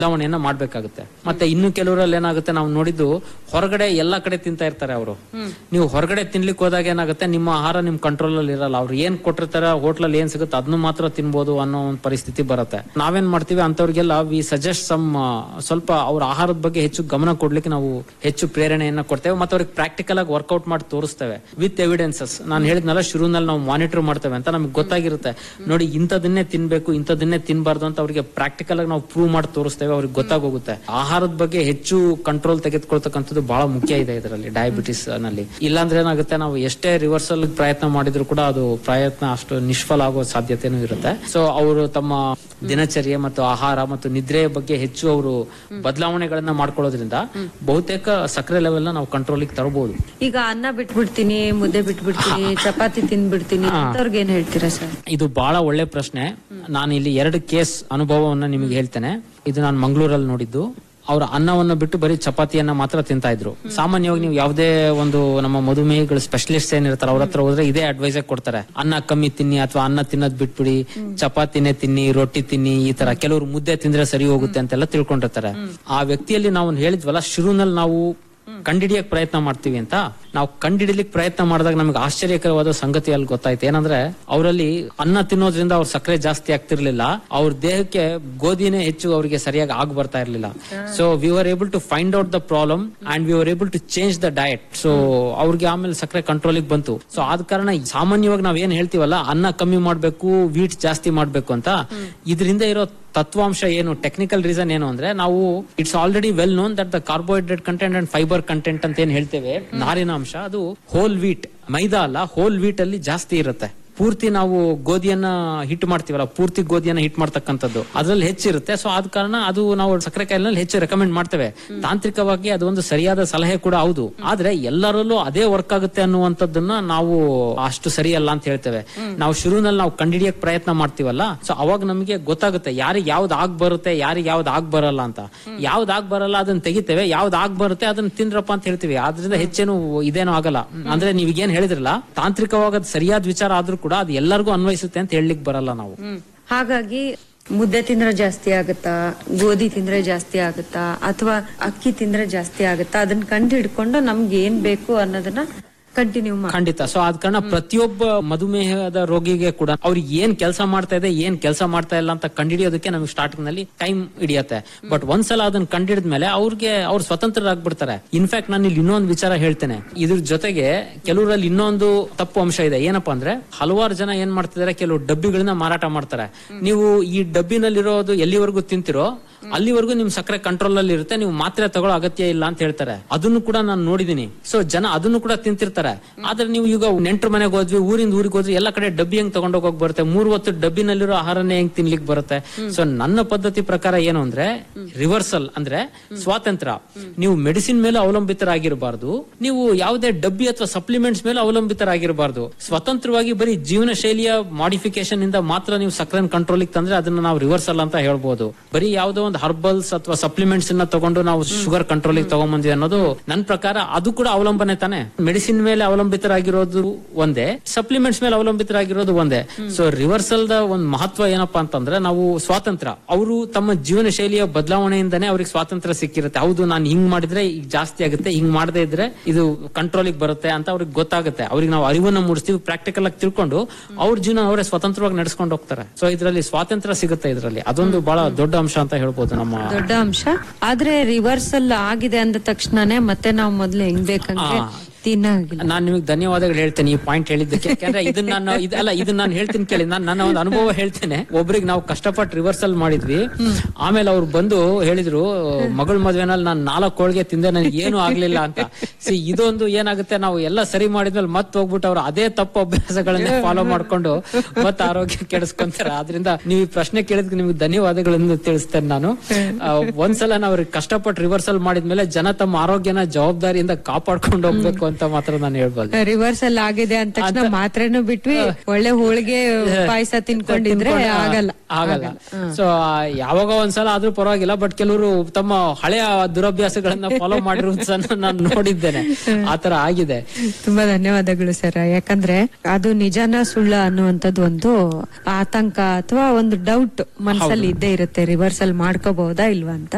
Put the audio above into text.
ಬದಲಾವಣೆಯನ್ನ ಮಾಡ್ಬೇಕಾಗುತ್ತೆ ಮತ್ತೆ ಇನ್ನು ಕೆಲವರಲ್ಲಿ ಏನಾಗುತ್ತೆ ನಾವು ನೋಡಿದ್ದು ಹೊರಗಡೆ ಎಲ್ಲಾ ಕಡೆ ತಿಂತಾ ಇರ್ತಾರೆ ಅವರು ನೀವು ಹೊರಗಡೆ ತಿನ್ಲಿಕ್ಕೆ ಹೋದಾಗ ಏನಾಗುತ್ತೆ ನಿಮ್ಮ ಆಹಾರ ನಿಮ್ ಕಂಟ್ರೋಲ್ ಅಲ್ಲಿ ಇರಲ್ಲ ಅವ್ರು ಏನ್ ಕೊಟ್ಟಿರ್ತಾರೆ ಹೋಟ್ಲಲ್ಲಿ ಏನ್ ಸಿಗುತ್ತೆ ಅದನ್ನು ಮಾತ್ರ ತಿನ್ಬೋದು ಅನ್ನೋ ಒಂದು ಪರಿಸ್ಥಿತಿ ಬರುತ್ತೆ ನಾವೇನ್ ಮಾಡ್ತೀವಿ ಅಂತವ್ರಿಗೆಲ್ಲ ವಿ ಸಜೆಸ್ಟ್ ಸಮ್ ಸ್ವಲ್ಪ ಅವ್ರ ಆಹಾರದ ಬಗ್ಗೆ ಹೆಚ್ಚು ಗಮನ ಕೊಡ್ಲಿಕ್ಕೆ ನಾವು ಹೆಚ್ಚು ಪ್ರೇರಣೆಯನ್ನ ಕೊಡ್ತೇವೆ ಮತ್ತೆ ಅವ್ರಿಗೆ ಪ್ರಾಕ್ಟಿಕಲ್ ಆಗಿ ವರ್ಕೌಟ್ ಮಾಡಿ ತೋರಿಸ್ತೇವೆ ವಿತ್ ಎವಿಡೆನ್ಸಸ್ ನಾನು ಹೇಳಿದ್ನಲ್ಲ ಶುರುನಲ್ಲಿ ನಾವು ಮಾನಿಟರ್ ಮಾಡ್ತೇವೆ ಅಂತ ನಮ್ಗೆ ಗೊತ್ತಾಗಿರುತ್ತೆ ನೋಡಿ ಇಂಥದನ್ನೇ ತಿನ್ಬೇಕು ಇಂಥದನ್ನೇ ತಿನ್ಬಾರ್ದು ಅಂತ ಅವ್ರಿಗೆ ಪ್ರಾಕ್ಟಿಕಲ್ ಆಗಿ ನಾವು ಪ್ರೂವ್ ಮಾಡಿ ತೋರಿಸ್ತೇವೆ ಅವ್ರಿಗೆ ಗೊತ್ತಾಗೋಗುತ್ತೆ ಆಹಾರದ ಬಗ್ಗೆ ಹೆಚ್ಚು ಕಂಟ್ರೋಲ್ ತೆಗೆದುಕೊಳ್ತಕ್ಕಂಥದ್ದು ಬಹಳ ಮುಖ್ಯ ಇದೆ ಇದರಲ್ಲಿ ಡಯಾಬಿಟಿಸ್ ನಲ್ಲಿ ಇಲ್ಲಾಂದ್ರೆ ಏನಾಗುತ್ತೆ ನಾವು ಎಷ್ಟೇ ರಿವರ್ಸಲ್ ಪ್ರಯತ್ನ ಮಾಡಿದ್ರು ಕೂಡ ಅದು ಪ್ರಯತ್ನ ಅಷ್ಟು ನಿಷ್ಫಲ ಆಗೋ ಸಾಧ್ಯತೆನೂ ಇರುತ್ತೆ ಸೊ ಅವರು ತಮ್ಮ ದಿನಚರ್ಯೆ ಮತ್ತು ಆಹಾರ ಮತ್ತು ನಿದ್ರೆಯ ಬಗ್ಗೆ ಹೆಚ್ಚು ಅವರು ಬದಲಾವಣೆಗಳನ್ನ ಮಾಡ್ಕೊಳ್ಳೋದ್ರಿಂದ ಬಹುತೇಕ ಸಕ್ಕರೆ ಲೆವೆಲ್ ನಾವು ಕಂಟ್ರೋಲಿಗೆ ತರಬಹುದು ಈಗ ಅನ್ನ ಬಿಟ್ಬಿಡ್ತೀನಿ ಮುದ್ದೆ ಬಿಟ್ಬಿಡ್ತೀನಿ ಚಪಾತಿ ತಿಂದ್ಬಿಡ್ತೀನಿ ಅಂತವ್ರಿಗೆ ಏನ್ ಹೇಳ್ತೀರಾ ಸರ್ ಇದು ಬಹಳ ಒಳ್ಳೆ ಪ್ರಶ್ನೆ ನಾನು ಇಲ್ಲಿ ಎರಡು ಕೇಸ್ ಅನುಭವವನ್ನ ನಿಮಗೆ ಹೇಳ್ತೇನೆ ಇದು ನಾನು ಮಂಗಳೂರಲ್ಲಿ ನೋಡಿದ್ದು ಅವ್ರ ಅನ್ನವನ್ನ ಬಿಟ್ಟು ಬರೀ ಚಪಾತಿಯನ್ನ ಮಾತ್ರ ತಿಂತಾ ಇದ್ರು ಸಾಮಾನ್ಯವಾಗಿ ನೀವು ಯಾವುದೇ ಒಂದು ನಮ್ಮ ಮಧುಮೇಹಗಳು ಸ್ಪೆಷಲಿಸ್ಟ್ ಏನಿರ್ತಾರೆ ಅವ್ರ ಹತ್ರ ಹೋದ್ರೆ ಇದೇ ಅಡ್ವೈಸ್ ಕೊಡ್ತಾರೆ ಅನ್ನ ಕಮ್ಮಿ ತಿನ್ನಿ ಅಥವಾ ಅನ್ನ ತಿನ್ನೋದ್ ಬಿಟ್ಬಿಡಿ ಚಪಾತಿನೇ ತಿನ್ನಿ ರೊಟ್ಟಿ ತಿನ್ನಿ ಈ ತರ ಕೆಲವರು ಮುದ್ದೆ ತಿಂದ್ರೆ ಸರಿ ಹೋಗುತ್ತೆ ಅಂತೆಲ್ಲ ತಿಳ್ಕೊಂಡಿರ್ತಾರೆ ಆ ವ್ಯಕ್ತಿಯಲ್ಲಿ ನಾವು ಹೇಳಿದ್ವಲ್ಲ ಶುರುನಲ್ಲಿ ನಾವು ಕಂಡಿಡಿಯಕ್ ಪ್ರಯತ್ನ ಮಾಡ್ತೀವಿ ಅಂತ ನಾವು ಕಂಡಿಡಿಲಿಕ್ಕೆ ಪ್ರಯತ್ನ ಮಾಡಿದಾಗ ನಮಗೆ ಆಶ್ಚರ್ಯಕರವಾದ ಸಂಗತಿ ಅಲ್ಲಿ ಗೊತ್ತಾಯ್ತು ಏನಂದ್ರೆ ಅವರಲ್ಲಿ ಅನ್ನ ತಿನ್ನೋದ್ರಿಂದ ಅವ್ರ ಸಕ್ಕರೆ ಜಾಸ್ತಿ ಆಗ್ತಿರ್ಲಿಲ್ಲ ಅವ್ರ ದೇಹಕ್ಕೆ ಗೋಧಿನೇ ಹೆಚ್ಚು ಅವರಿಗೆ ಸರಿಯಾಗಿ ಆಗ್ ಬರ್ತಾ ಇರ್ಲಿಲ್ಲ so we are able to find out the problem and we are able to change the diet so ಅವ್ರಿಗೆ ಆಮೇಲೆ ಸಕ್ಕರೆ ಕಂಟ್ರೋಲಿಗೆ ಬಂತು ಸೊ ಆದ ಕಾರಣ ಸಾಮಾನ್ಯವಾಗಿ ನಾವ್ ಏನ್ ಹೇಳ್ತೀವಲ್ಲ ಅನ್ನ ಕಮ್ಮಿ ಮಾಡ್ಬೇಕು ವೀಟ್ ಜಾಸ್ತಿ ಮಾಡ್ಬೇಕು ಅಂತ ಇದರಿಂದ ಇರೋ ತತ್ವಾಂಶ ಏನು ಟೆಕ್ನಿಕಲ್ ರೀಸನ್ ಏನು ಅಂದ್ರೆ ನಾವು it's already well known that the carbohydrate content and fibre content ಅಂತ ಏನ್ ಹೇಳ್ತೇವೆ ನಾರಿನಾಂಶ ಅದು ಹೋಲ್ ವೀಟ್ ಮೈದಾ ಅಲ್ಲ ಹೋಲ್ ವೀಟ್ ಅಲ್ಲಿ ಜಾಸ್ತಿ ಇರುತ್ತೆ ಪೂರ್ತಿ ನಾವು ಗೋಧಿಯನ್ನ ಹಿಟ್ ಮಾಡ್ತೀವಲ್ಲ ಪೂರ್ತಿ ಗೋಧಿಯನ್ನ ಹಿಟ್ ಮಾಡ್ತಕ್ಕಂಥದ್ದು ಅದ್ರಲ್ಲಿ ಹೆಚ್ಚಿರುತ್ತೆ ಸೊ ಆದ ಕಾರಣ ಅದು ನಾವು ಸಕ್ಕರೆ ಕಾಯಿಲೆನಲ್ಲಿ ಹೆಚ್ಚು ರೆಕಮೆಂಡ್ ಮಾಡ್ತೇವೆ ತಾಂತ್ರಿಕವಾಗಿ ಅದು ಒಂದು ಸರಿಯಾದ ಸಲಹೆ ಕೂಡ ಹೌದು ಆದ್ರೆ ಎಲ್ಲರಲ್ಲೂ ಅದೇ ವರ್ಕ್ ಆಗುತ್ತೆ ಅನ್ನುವಂಥದ್ದನ್ನ ನಾವು ಅಷ್ಟು ಸರಿಯಲ್ಲ ಅಂತ ಹೇಳ್ತೇವೆ ನಾವು ಶುರುನಲ್ಲಿ ನಾವು ಕಂಡಿಡಿಯಕ್ ಪ್ರಯತ್ನ ಮಾಡ್ತೀವಲ್ಲ ಸೊ ಅವಾಗ ನಮಗೆ ಗೊತ್ತಾಗುತ್ತೆ ಯಾರಿಗೆ ಯಾವ್ದು ಆಗ್ ಬರುತ್ತೆ ಯಾರಿಗೆ ಯಾವ್ದು ಆಗ್ ಬರಲ್ಲ ಅಂತ ಯಾವ್ದು ಆಗ್ ಬರಲ್ಲ ಅದನ್ನ ತೆಗಿತೇವೆ ಯಾವ್ದು ಆಗ್ ಬರುತ್ತೆ ಅದನ್ನ ತಿನ್ರಪ್ಪ ಅಂತ ಹೇಳ್ತೀವಿ ಆದ್ರಿಂದ ಹೆಚ್ಚೇನು ಇದೇನು ಆಗಲ್ಲ ಅಂದ್ರೆ ನೀವೀಗೇನ್ ಹೇಳಿದ್ರಲ್ಲ ತಾಂತ್ರಿಕವಾಗಿ ಅದು ಸರಿಯಾದ ವಿಚಾರ ಆದ್ರೂ ಕೂಡ ಅದು ಎಲ್ಲರಿಗೂ ಅನ್ವಯಿಸುತ್ತೆ ಅಂತ ಹೇಳಲಿಕ್ಕೆ ಬರಲ್ಲ ನಾವು ಹಾಗಾಗಿ ಮುದ್ದೆ ತಿಂದ್ರೆ ಜಾಸ್ತಿ ಆಗುತ್ತಾ ಗೋಧಿ ತಿಂದ್ರೆ ಜಾಸ್ತಿ ಆಗುತ್ತಾ ಅಥವಾ ಅಕ್ಕಿ ತಿಂದ್ರೆ ಜಾಸ್ತಿ ಆಗುತ್ತಾ ಅದನ್ನ ಕಂಡು ಹಿಡ್ಕೊಂಡು ನಮ್ಗೆ ಏನ್ ಬೇಕು ಅನ್ನೋದನ್ನ ಕಂಟಿನ್ಯೂ ಮಾಡಿ ಖಂಡಿತ ಸೊ ಆದ ಕಾರಣ ಪ್ರತಿಯೊಬ್ಬ ಮಧುಮೇಹದ ರೋಗಿಗೆ ಕೂಡ ಅವ್ರಿಗೆ ಏನ್ ಕೆಲಸ ಮಾಡ್ತಾ ಇದೆ ಏನ್ ಕೆಲಸ ಮಾಡ್ತಾ ಇಲ್ಲ ಅಂತ ಕಂಡಿಡಿಯೋದಕ್ಕೆ ನಮ್ಗೆ ಸ್ಟಾರ್ಟಿಂಗ್ ನಲ್ಲಿ ಟೈಮ್ ಹಿಡಿಯತ್ತೆ ಬಟ್ ಒಂದ್ಸಲ ಅದನ್ನ ಕಂಡಿಡಿದ ಮೇಲೆ ಅವ್ರಿಗೆ ಅವ್ರು ಸ್ವತಂತ್ರರಾಗ್ಬಿಡ್ತಾರೆ ಇನ್ಫ್ಯಾಕ್ಟ್ ನಾನು ಇಲ್ಲಿ ಇನ್ನೊಂದು ವಿಚಾರ ಹೇಳ್ತೇನೆ ಇದ್ರ ಜೊತೆಗೆ ಕೆಲವರಲ್ಲಿ ಇನ್ನೊಂದು ತಪ್ಪು ಅಂಶ ಇದೆ ಏನಪ್ಪಾ ಅಂದ್ರೆ ಹಲವಾರು ಜನ ಏನ್ ಮಾಡ್ತಿದ್ದಾರೆ ಕೆಲವು ಡಬ್ಬಿಗಳನ್ನ ಮಾರಾಟ ಮಾಡ್ತಾರೆ ನೀವು ಈ ಡಬ್ಬಿನಲ್ಲಿರೋದು ಎಲ್ಲಿವರೆಗೂ ತಿಂತಿರೋ ಅಲ್ಲಿವರೆಗೂ ನಿಮ್ ಸಕ್ಕರೆ ಕಂಟ್ರೋಲ್ ಅಲ್ಲಿ ಇರುತ್ತೆ ನೀವು ಮಾತ್ರೆ ತಗೊಳ್ಳೋ ಅಗತ್ಯ ಇಲ್ಲ ಅಂತ ಹೇಳ್ತಾರೆ ಅದನ್ನು ಕೂಡ ನಾನು ನೋಡಿದೀನಿ ಸೊ ಜನ ಅದನ್ನು ಕೂಡ ತಿಂತಿರ್ತಾರೆ ಆದ್ರೆ ನೀವು ಈಗ ನೆಂಟ್ರ ಮನೆಗೆ ಹೋದ್ವಿ ಊರಿಂದ ಊರಿಗೆ ಹೋದ್ವಿ ಎಲ್ಲ ಕಡೆ ಡಬ್ಬಿ ಹೆಂಗ್ ತಗೊಂಡೋಗ್ ಹೋಗ್ ಬರುತ್ತೆ ಮೂರ್ ಹೊತ್ತು ಡಬ್ಬಿನಲ್ಲಿರೋ ಆಹಾರನೇ ಹೆಂಗ್ ತಿನ್ಲಿಕ್ಕೆ ಬರುತ್ತೆ ಸೊ ನನ್ನ ಪದ್ಧತಿ ಪ್ರಕಾರ ಏನು ಅಂದ್ರೆ ರಿವರ್ಸಲ್ ಅಂದ್ರೆ ಸ್ವಾತಂತ್ರ್ಯ ನೀವು ಮೆಡಿಸಿನ್ ಮೇಲೆ ಅವಲಂಬಿತರಾಗಿರಬಾರ್ದು ನೀವು ಯಾವುದೇ ಡಬ್ಬಿ ಅಥವಾ ಸಪ್ಲಿಮೆಂಟ್ಸ್ ಮೇಲೆ ಅವಲಂಬಿತರಾಗಿರಬಾರ್ದು ಸ್ವತಂತ್ರವಾಗಿ ಬರೀ ಜೀವನ ಶೈಲಿಯ ಮಾಡಿಫಿಕೇಶನ್ ಇಂದ ಮಾತ್ರ ನೀವು ಸಕ್ಕರೆ ಕಂಟ್ರೋಲ್ ತಂದ್ರೆ ಅದನ್ನ ನಾವು ರಿವರ್ಸಲ್ ಅಂತ ಹೇಳ್ಬೋದು ಬರೀ ಯಾವುದೋ ಒಂದು ಹರ್ಬಲ್ಸ್ ಅಥವಾ ಸಪ್ಲಿಮೆಂಟ್ಸ್ ಅನ್ನ ತಗೊಂಡು ನಾವು ಶುಗರ್ ಕಂಟ್ರೋಲ್ ತಗೊಂಡ್ಬಂದ್ವಿ ಅನ್ನೋದು ನನ್ನ ಪ್ರಕಾರ ಅದು ಕೂಡ ಅವಲಂಬನೆ ತಾನೆ ಮೆಡಿಸಿನ್ ಮೇಲೆ ಅವಲಂಬಿತರಾಗಿರೋದು ಒಂದೇ ಸಪ್ಲಿಮೆಂಟ್ಸ್ ಮೇಲೆ ಅವಲಂಬಿತರಾಗಿರೋದು ಒಂದೇ ಸೊ ರಿವರ್ಸಲ್ ದ ಒಂದು ಮಹತ್ವ ಏನಪ್ಪಾ ಅಂತಂದ್ರೆ ನಾವು ಸ್ವಾತಂತ್ರ್ಯ ಅವರು ತಮ್ಮ ಜೀವನ ಶೈಲಿಯ ಬದಲಾವಣೆಯಿಂದನೇ ಅವ್ರಿಗೆ ಸ್ವಾತಂತ್ರ್ಯ ಸಿಕ್ಕಿರುತ್ತೆ ಹೌದು ನಾನು ಹಿಂಗ್ ಮಾಡಿದ್ರೆ ಈಗ ಜಾಸ್ತಿ ಆಗುತ್ತೆ ಹಿಂಗ್ ಮಾಡದೇ ಇದ್ರೆ ಇದು ಕಂಟ್ರೋಲಿಗೆ ಬರುತ್ತೆ ಅಂತ ಅವ್ರಿಗೆ ಗೊತ್ತಾಗುತ್ತೆ ಅವ್ರಿಗೆ ನಾವು ಅರಿವನ್ನ ಮೂಡಿಸ್ತೀವಿ ಪ್ರಾಕ್ಟಿಕಲ್ ಆಗಿ ತಿಳ್ಕೊಂಡು ಅವ್ರ ಜೀವನ ಅವರೇ ಸ್ವತಂತ್ರವಾಗಿ ನಡೆಸ್ಕೊಂಡು ಹೋಗ್ತಾರೆ ಸೊ ಇದರಲ್ಲಿ ಸ್ವಾತಂತ್ರ್ಯ ಸಿಗುತ್ತೆ ಇದರಲ್ಲಿ ಅದೊಂದು ಬಹಳ ದೊಡ್ಡ ಅಂಶ ಅಂತ ಹೇಳ್ಬೋದು ನಮ್ಮ ದೊಡ್ಡ ಅಂಶ ಆದ್ರೆ ರಿವರ್ಸಲ್ ಆಗಿದೆ ಅಂದ ತಕ್ಷಣನೇ ಮತ್ತೆ ನಾವು ಮೊದ್ಲು ಹೆಂಗ್ ಬೇಕಂದ್ರೆ ಹಾ. ತಿನ್ನಾಗಿಲ್ಲ ನಾನು ನಿಮಗೆ ಧನ್ಯವಾದಗಳು ಹೇಳ್ತೇನೆ ಈ ಪಾಯಿಂಟ್ ಹೇಳಿದ್ದಕ್ಕೆ ಯಾಕಂದ್ರೆ ಇದನ್ನ ನಾನು ಇದಲ್ಲ ಇದನ್ನ ನಾನು ಹೇಳ್ತೀನಿ ಕೇಳಿ ನಾನು ನನ್ನ ಒಂದು ಅನುಭವ ಹೇಳ್ತೇನೆ ಒಬ್ರಿಗೆ ನಾವು ಕಷ್ಟಪಟ್ಟು ರಿವರ್ಸಲ್ ಮಾಡಿದ್ವಿ ಆಮೇಲೆ ಅವ್ರು ಬಂದು ಹೇಳಿದ್ರು ಮಗಳ ಮದ್ವೆನಲ್ಲಿ ನಾನು ನಾಲ್ಕು ಹೋಳಿಗೆ ತಿಂದೆ ನನಗೆ ಏನು ಆಗ್ಲಿಲ್ಲ ಅಂತ ಸಿ ಇದೊಂದು ಏನಾಗುತ್ತೆ ನಾವು ಎಲ್ಲ ಸರಿ ಮಾಡಿದ್ಮೇಲೆ ಮತ್ತೆ ಹೋಗ್ಬಿಟ್ಟು ಅವ್ರು ಅದೇ ತಪ್ಪು ಅಭ್ಯಾಸಗಳನ್ನ ಫಾಲೋ ಮಾಡ್ಕೊಂಡು ಮತ್ತೆ ಆರೋಗ್ಯ ಕೆಡಿಸ್ಕೊಂತಾರೆ ಆದ್ರಿಂದ ನೀವು ಈ ಪ್ರಶ್ನೆ ಕೇಳಿದ್ಕೆ ನಿಮ್ಗೆ ಧನ್ಯವಾದಗಳನ್ನು ತಿಳಿಸ್ತೇನೆ ನಾನು ಆ, ಒಂದ್ಸಲ ನಾವು ಕಷ್ಟಪಟ್ಟು ರಿವರ್ಸಲ್ ಮಾಡಿದ್ಮೇಲೆ ಜನ ತಮ್ಮ ಆರೋಗ್ಯನ ಜವಾಬ್ದಾರಿಯಿಂದ ಕಾಪಾಡ್ಕೊಂಡು ಹೋಗ್ಬೇಕು ಅಂತ ಮಾತ್ರ ನಾನು ಹೇಳ್ಬೋದು ರಿವರ್ಸಲ್ ಆಗಿದೆ ಅಂದ ತಕ್ಷಣ ಮಾತ್ರೆನೂ ಬಿಟ್ವಿ ಒಳ್ಳೆ ಹೋಳಿಗೆ ಪಾಯಸ ತಿನ್ಕೊಂಡಿದ್ರೆ ತಿನ್ಕೊಂಡು, ಆ, ಆಗಲ್ಲ ಆಗಲ್ಲ ಸೊ ಯಾವಾಗ ಒಂದ್ಸಲ ಆದ್ರೂ ಪರವಾಗಿಲ್ಲ ಬಟ್ ಕೆಲವರು ತಮ್ಮ ಹಳೆಯ ದುರಭ್ಯಾಸಗಳನ್ನ ಫಾಲೋ ಮಾಡಿರೋದನ್ನ ನಾನು ನೋಡಿದ್ದೇನೆ ಆತರ ಆಗಿದೆ ತುಂಬಾ ಧನ್ಯವಾದಗಳು ಸರ್ ಯಾಕಂದ್ರೆ ಅದು ನಿಜಾನ ಸುಳ್ಳ ಅನ್ನುವಂಥದ್ದು ಒಂದು ಆತಂಕ ಅಥವಾ ಒಂದು ಡೌಟ್ ಮನಸ್ಸಲ್ಲಿ ಇದ್ದೇ ಇರುತ್ತೆ ರಿವರ್ಸಲ್ ಮಾಡ್ಕೋಬಹುದಾ ಇಲ್ವಾ ಅಂತ